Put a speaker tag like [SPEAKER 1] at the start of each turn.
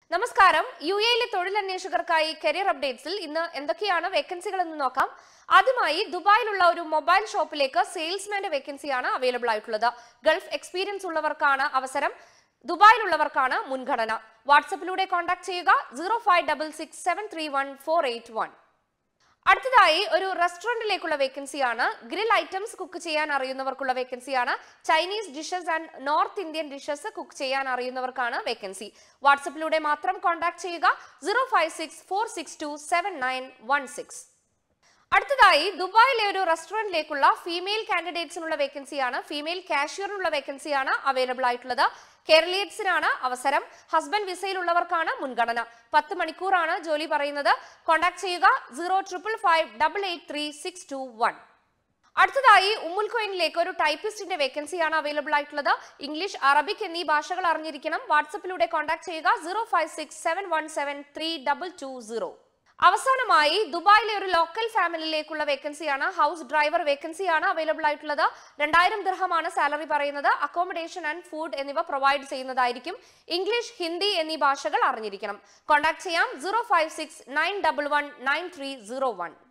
[SPEAKER 1] നമസ്കാരം യു എയിലെ തൊഴിലന്വേഷകർക്കായി കരിയർ അപ്ഡേറ്റ്സിൽ ഇന്ന് എന്തൊക്കെയാണ് വേക്കൻസികൾ എന്ന് നോക്കാം ആദ്യമായി ദുബായിലുള്ള ഒരു മൊബൈൽ ഷോപ്പിലേക്ക് സെയിൽസ്മാന്റെ വേക്കൻസിയാണ് അവൈലബിൾ ആയിട്ടുള്ളത് ഗൾഫ് എക്സ്പീരിയൻസ് ഉള്ളവർക്കാണ് അവസരം ദുബായിലുള്ളവർക്കാണ് മുൻഗണന വാട്സപ്പിലൂടെ കോൺടാക്ട് ചെയ്യുക zero five double six seven three one four eight one അടുത്തതായി ഒരു റെസ്റ്റോറന്റിലേക്കുള്ള വേക്കൻസിയാണ് ഗ്രിൽ ഐറ്റംസ് കുക്ക് ചെയ്യാൻ അറിയുന്നവർക്കുള്ള വേക്കൻസിയാണ് Chinese dishes and North Indian dishes cook ചെയ്യാൻ അറിയുന്നവർക്കാണ് വേക്കൻസി വാട്സപ്പിലൂടെ മാത്രം കോൺടാക്ട് ചെയ്യുക zero five six four six two seven nine one six അടുത്തതായി ദുബായിലെ ഒരു റെസ്റ്റോറന്റിലേക്കുള്ള ഫീമെയിൽ കാൻഡിഡേറ്റ്സിനുള്ള വേക്കൻസിയാണ് ഫീമെയിൽ കാഷ്യറിനുള്ള വേക്കൻസിയാണ് അവൈലബിൾ ആയിട്ടുള്ളത് കേരളീയറ്റ്സിനാണ് അവസരം ഹസ്ബൻഡ് വിസയിലുള്ളവർക്കാണ് മുൻഗണന പത്ത് മണിക്കൂറാണ് ജോലി പറയുന്നത് കോൺടാക്ട് ചെയ്യുക zero triple five double eight three six two one അടുത്തതായി ഉമ്മുൽ കോയിനിലേക്ക് ഒരു ടൈപ്പിസ്റ്റിന്റെ വേക്കൻസിയാണ് അവൈലബിൾ ആയിട്ടുള്ളത് ഇംഗ്ലീഷ് അറബിക് എന്നീ ഭാഷകൾ അറിഞ്ഞിരിക്കണം വാട്സപ്പിലൂടെ കോൺടാക്ട് ചെയ്യുക zero five six seven one seven three double two zero അവസാനമായി ദുബായിലെ ഒരു ലോക്കൽ ഫാമിലിയിലേക്കുള്ള വേക്കൻസിയാണ് ഹൗസ് ഡ്രൈവർ വേക്കൻസിയാണ് അവൈലബിൾ ആയിട്ടുള്ളത് രണ്ടായിരം ദിർഹമാണ് സാലറി പറയുന്നത് അക്കോമഡേഷൻ ആൻഡ് ഫുഡ് എന്നിവ പ്രൊവൈഡ് ചെയ്യുന്നതായിരിക്കും ഇംഗ്ലീഷ് ഹിന്ദി എന്നീ ഭാഷകൾ അറിഞ്ഞിരിക്കണം കോൺടാക്ട് ചെയ്യാം zero five six nine double one nine three zero one